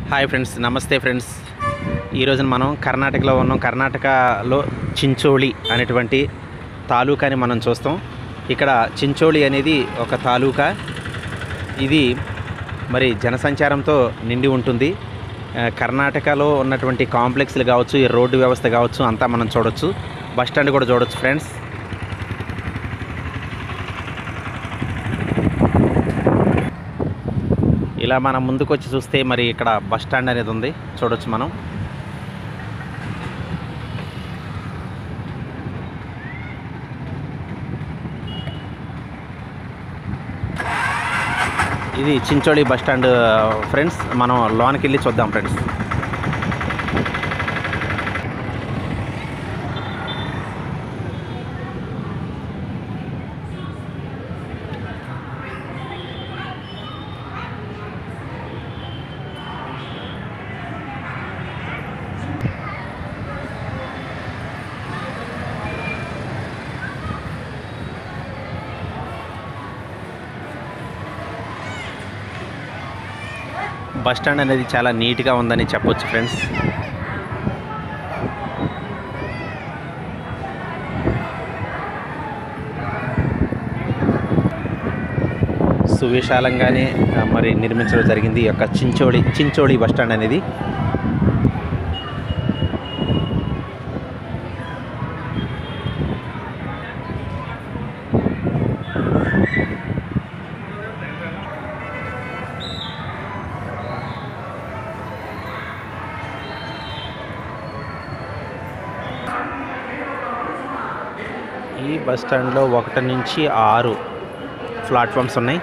hi friends నమస్తే friends ఈరోజు మనం కర్ణాటకలో ఉన్నాం కర్ణాటకలో చించోళి అనేటువంటి తాలూకాని మనం చూస్తాం ఇక్కడ చించోళి అనేది ఒక తాలూకా ఇది మరి జనసంచారంతో నిండి ఉంటుంది ఆ, కర్ణాటకలో ఉన్నటువంటి కాంప్లెక్స్లు కావచ్చు ఈ రోడ్డు వ్యవస్థ కావచ్చు అంతా మనం చూడొచ్చు బస్ స్టాండ్ కూడా చూడొచ్చు ఫ్రెండ్స్ ఇలా మనం ముందుకు వచ్చి చూస్తే మరి ఇక్కడ బస్ స్టాండ్ అనేది ఉంది చూడొచ్చు మనం ఇది చించోళి బస్ స్టాండ్ ఫ్రెండ్స్ మనం లోనికి వెళ్ళి చూద్దాం ఫ్రెండ్స్ బస్ స్టాండ్ అనేది చాలా నీట్గా ఉందని చెప్పొచ్చు ఫ్రెండ్స్ సువిశాలంగానే ఆ, మరి నిర్మించడం జరిగింది ఈ యొక్క చించోడి చించోడి బస్ స్టాండ్ అనేది ఈ బస్ స్టాండ్లో ఒకటి నుంచి ఆరు ప్లాట్ఫామ్స్ ఉన్నాయి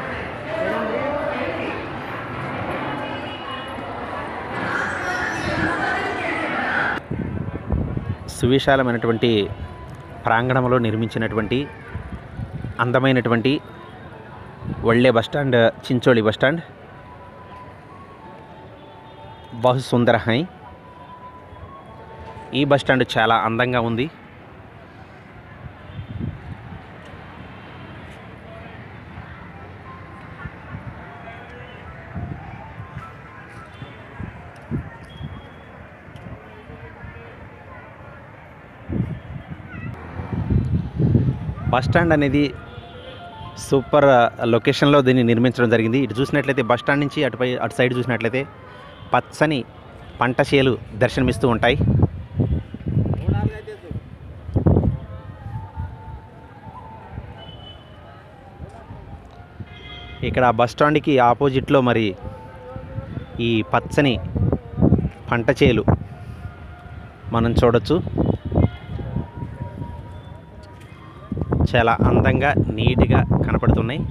సువిశాలమైనటువంటి ప్రాంగణంలో నిర్మించినటువంటి అందమైనటువంటి ఒళ్ళే bus stand Chincholi bus stand బహు సుందర హై ఈ బస్ స్టాండ్ చాలా అందంగా ఉంది బస్ స్టాండ్ అనేది సూపర్ లొకేషన్లో దీన్ని నిర్మించడం జరిగింది ఇటు చూసినట్లయితే బస్ స్టాండ్ నుంచి అటుపై అటు సైడ్ చూసినట్లయితే పచ్చని పంట చేలు దర్శనమిస్తూ ఉంటాయి ఇక్కడ బస్ స్టాండ్కి ఆపోజిట్లో మరి ఈ పచ్చని పంట చేలు మనం చూడొచ్చు చాలా అందంగా నీట్గా కనపడుతున్నాయి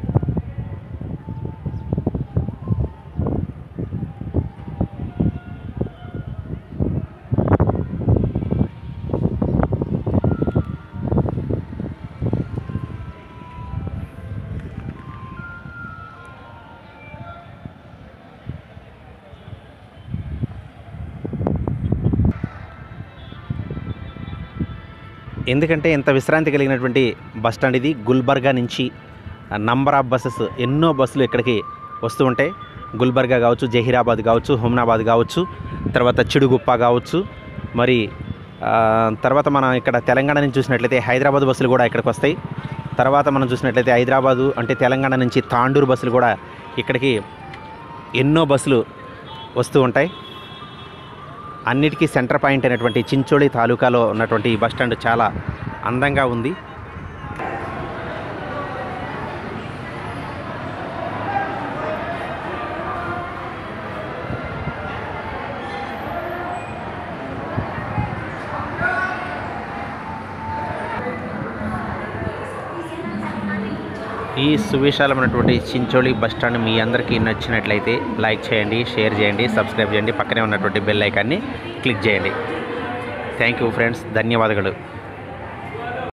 ఎందుకంటే ఇంత విశ్రాంతి కలిగినటువంటి బస్ స్టాండ్ ఇది గుల్బర్గా నుంచి నంబర్ ఆఫ్ బస్సెస్ ఎన్నో బస్సులు ఇక్కడికి వస్తూ ఉంటాయి గుల్బర్గా కావచ్చు జహీరాబాద్ కావచ్చు హుమ్నాబాద్ కావచ్చు తర్వాత చిడుగుప్ప కావచ్చు మరి ఆ, తర్వాత మనం ఇక్కడ తెలంగాణ నుంచి చూసినట్లయితే హైదరాబాద్ బస్సులు కూడా ఇక్కడికి వస్తాయి తర్వాత మనం చూసినట్లయితే హైదరాబాదు అంటే తెలంగాణ నుంచి తాండూరు బస్సులు కూడా ఇక్కడికి ఎన్నో బస్సులు వస్తూ ఉంటాయి అన్నిటికీ సెంటర్ పాయింట్ అయినటువంటి చించోళి తాలూకాలో ఉన్నటువంటి ఈ బస్ స్టాండ్ చాలా అందంగా ఉంది ఈ సువిశాలమైనటువంటి చించోళి బస్ స్టాండ్ మీ అందరికీ నచ్చినట్లయితే లైక్ చేయండి షేర్ చేయండి సబ్స్క్రైబ్ చేయండి పక్కనే ఉన్నటువంటి బెల్ ఐకాన్ని క్లిక్ చేయండి థ్యాంక్ యూ ఫ్రెండ్స్ ధన్యవాదాలు